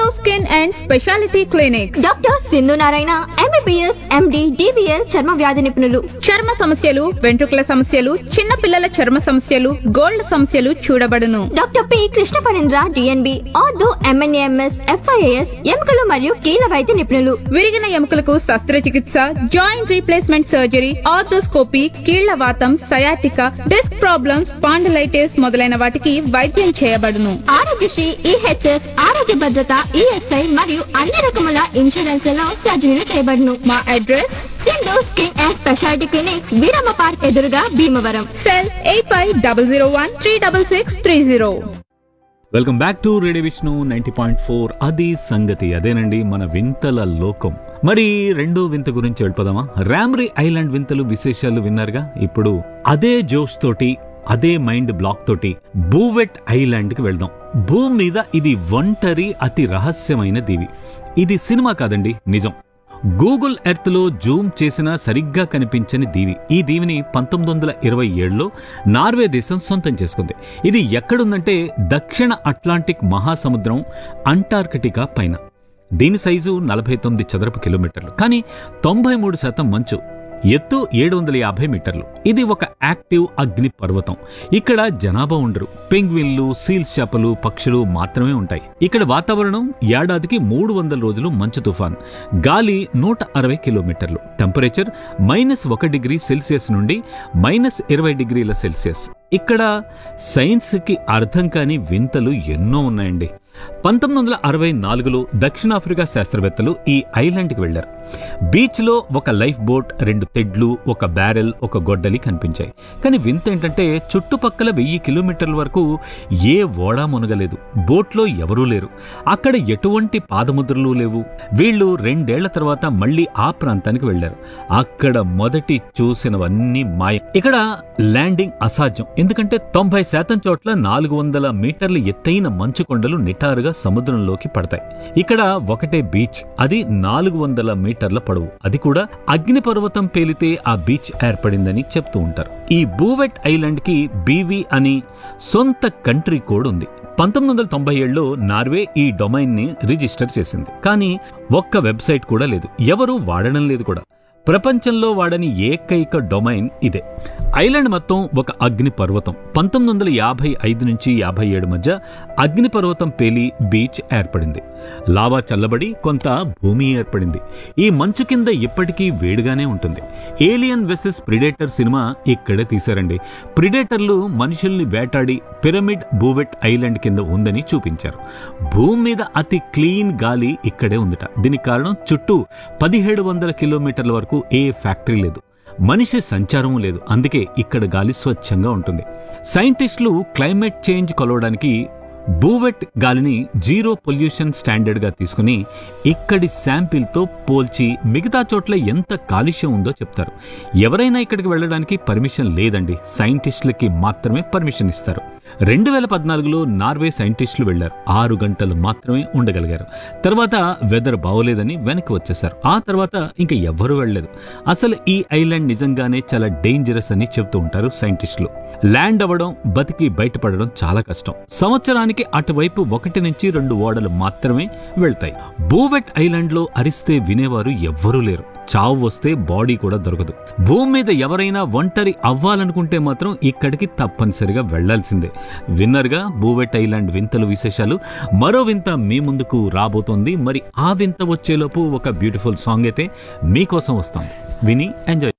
skin and speciality clinics doctor Sindhu Narayana MBBS MD DBL చర్మ వ్యాధి నిపుణులు చర్మ సమస్యలు వెంట్రుకల సమస్యలు చిన్న పిల్లల చర్మ సమస్యలు గోల్డ్ సమస్యలు చూడబడును doctor P Krishna Parendra DNB ortho MNAMS FIAS ఎముకలు మరియు కీళ్ళ వైద్య నిపుణులు విరిగిన ఎముకలకు శస్త్రచికిత్స జాయింట్ రీప్లేస్మెంట్ సర్జరీ ఆర్థోస్కోపీ కీళ్ల వాతం సయాటిక డిస్క్ ప్రాబ్లమ్స్ పాండలైటిస్ మొదలైన వాటికి వైద్యం చేయబడును ఆరోగ్యశ్రీ ఈహెచ్ఎస్ ఆరోగ్య భద్రత ఈఎస్ఐ మరియు అన్ని రకముల ఇన్సూరెన్స్లలో సర్జరీలు చేయబడును మా address Sindhu skin and speciality clinics Veeramma park ఎదురుగా Bhimavaram cell eight five double zero one three double six three zero welcome back to radio Vishnu ninety point four అది సంగతి అదేనండి మన వింతల లోకం మరి రెండో వింత గురించి వెళ్ళిపోదామా రామ్రీ ఐలాండ్ వింతలు విశేషాలు విన్నారుగా ఇప్పుడు అదే జోష్ తోటి అదే మైండ్ బ్లాక్ తోటి బూవెట్ ఐలాండ్ కి వెళ్దాం భూమి మీద ఇది ఒంటరి అతి రహస్యమైన దీవి ఇది సినిమా కాదండి నిజం గూగుల్ ఎర్త్ లో జూమ్ చేసినా సరిగ్గా కనిపించని దీవి ఈ దీవిని పంతొమ్మిది వందల ఇరవై ఏడులో నార్వే దేశం సొంతం చేసుకుంది ఇది ఎక్కడుందంటే దక్షిణ అట్లాంటిక్ మహాసముద్రం అంటార్కిటికా పైన దీని సైజు నలభై తొమ్మిది చదరపు కిలోమీటర్లు కానీ తొంభై మూడు శాతం మంచు ఎత్తు ఏడు వందల యాభై మీటర్లు ఇది ఒక యాక్టివ్ అగ్ని పర్వతం ఇక్కడ జనాభా ఉండరు పెంగ్విన్లు సీల్స్ చేపలు పక్షులు మాత్రమే ఉంటాయి ఇక్కడ వాతావరణం ఏడాదికి మూడు వందల రోజులు మంచు తుఫాన్ గాలి నూట అరవై కిలోమీటర్లు టెంపరేచర్ మైనస్ ఒక డిగ్రీ సెల్సియస్ నుండి మైనస్ ఇరవై డిగ్రీల సెల్సియస్ ఇక్కడ సైన్స్కి అర్థం కాని వింతలు ఎన్నో ఉన్నాయండి పంతొమ్మిది వందల అరవై నాలుగులో దక్షిణాఫ్రికా శాస్త్రవేత్తలు ఈ ఐలాండ్కి వెళ్లారు బీచ్లో ఒక లైఫ్ బోట్ రెండు తెడ్లు ఒక బ్యారెల్ ఒక గొడ్డలి కనిపించాయి కానీ వింత ఏంటంటే చుట్టుపక్కల వెయ్యి కిలోమీటర్ల వరకు ఏ ఓడా మునగలేదు బోట్లో ఎవరూ లేరు అక్కడ ఎటువంటి పాదముద్రలు లేవు వీళ్ళు రెండేళ్ల తర్వాత మళ్ళీ ఆ ప్రాంతానికి వెళ్లారు అక్కడ మొదటి చూసినవన్నీ మాయం ఇక్కడ ల్యాండింగ్ అసాధ్యం ఎందుకంటే తొంభై శాతం చోట్ల నాలుగు వందల మీటర్ల ఎత్తైన మంచు కొండలు నిటారుగా సముద్రంలోకి పడతాయి ఇక్కడ ఒకటే బీచ్ అది నాలుగు వందల మీటర్ల పొడవు అది కూడా అగ్నిపర్వతం పేలితే ఆ బీచ్ ఏర్పడిందని చెప్తూ ఉంటారు ఈ బూవెట్ ఐలాండ్ కి బీవీ అని సొంత కంట్రీ కోడ్ ఉంది పంతొమ్మిది వందల తొంభై ఏడులో నార్వే ఈ డొమైన్ ని రిజిస్టర్ చేసింది కానీ ఒక్క వెబ్సైట్ కూడా లేదు ఎవరు వాడడం లేదు కూడా ప్రపంచంలో వాడని ఏకైక డొమైన్ ఇదే ఐలాండ్ మొత్తం ఒక అగ్ని పర్వతం పంతొమ్మిది వందల యాభై ఐదు నుంచి యాభై ఏడు మధ్య అగ్ని పర్వతం పేలి బీచ్ ఏర్పడింది లావా చల్లబడి కొంత భూమి ఏర్పడింది ఈ మంచు కింద ఇప్పటికీ వేడిగానే ఉంటుంది ఏలియన్ వెసెస్ ప్రిడేటర్ సినిమా ఇక్కడే తీశారండి ప్రిడేటర్లు మనుషుల్ని వేటాడి పిరమిడ్ బూవెట్ ఐలాండ్ కింద ఉందని చూపించారు భూమి మీద అతి క్లీన్ గాలి ఇక్కడే ఉందట దీనికి కారణం చుట్టూ పదిహేడు వందల కిలోమీటర్ల వరకు ఏ ఫ్యాక్టరీ లేదు మనిషి సంచారం లేదు అందుకే ఇక్కడ గాలి స్వచ్ఛంగా ఉంటుంది సైంటిస్టులు క్లైమేట్ చేంజ్ కొలవడానికి బూవెట్ గాలిని జీరో పొల్యూషన్ స్టాండర్డ్ గా తీసుకుని ఇక్కడి శాంపిల్తో పోల్చి మిగతా చోట్ల ఎంత కాలుష్యం ఉందో చెప్తారు ఎవరైనా ఇక్కడికి వెళ్ళడానికి పర్మిషన్ లేదండి సైంటిస్టులకి మాత్రమే పర్మిషన్ ఇస్తారు రెండు వేల పద్నాలుగులో నార్వే సైంటిస్టులు వెళ్లారు ఆరు గంటలు మాత్రమే ఉండగలిగారు తర్వాత వెదర్ బాగోలేదని వెనక్కి వచ్చేశారు ఆ తర్వాత ఇంకా ఎవ్వరూ వెళ్ళలేదు అసలు ఈ ఐలాండ్ నిజంగానే చాలా డేంజరస్ అని చెప్తూ ఉంటారు సైంటిస్టులు ల్యాండ్ అవ్వడం బతికి బయటపడడం చాలా కష్టం సంవత్సరానికి అటువైపు ఒకటి నుంచి రెండు ఓడలు మాత్రమే వెళ్తాయి బూవెట్ ఐలాండ్ లో అరిస్తే వినేవారు ఎవ్వరూ లేరు చావు వస్తే బాడీ కూడా దొరకదు భూమి మీద ఎవరైనా ఒంటరి అవ్వాలనుకుంటే మాత్రం ఇక్కడికి తప్పనిసరిగా వెళ్లాల్సిందే విన్నర్గా బూవెట్ ఐలాండ్ వింతలు విశేషాలు మరో వింత మీ ముందుకు రాబోతోంది మరి ఆ వింత వచ్చేలోపు ఒక బ్యూటిఫుల్ సాంగ్ అయితే మీకోసం వస్తాం విని ఎంజాయ్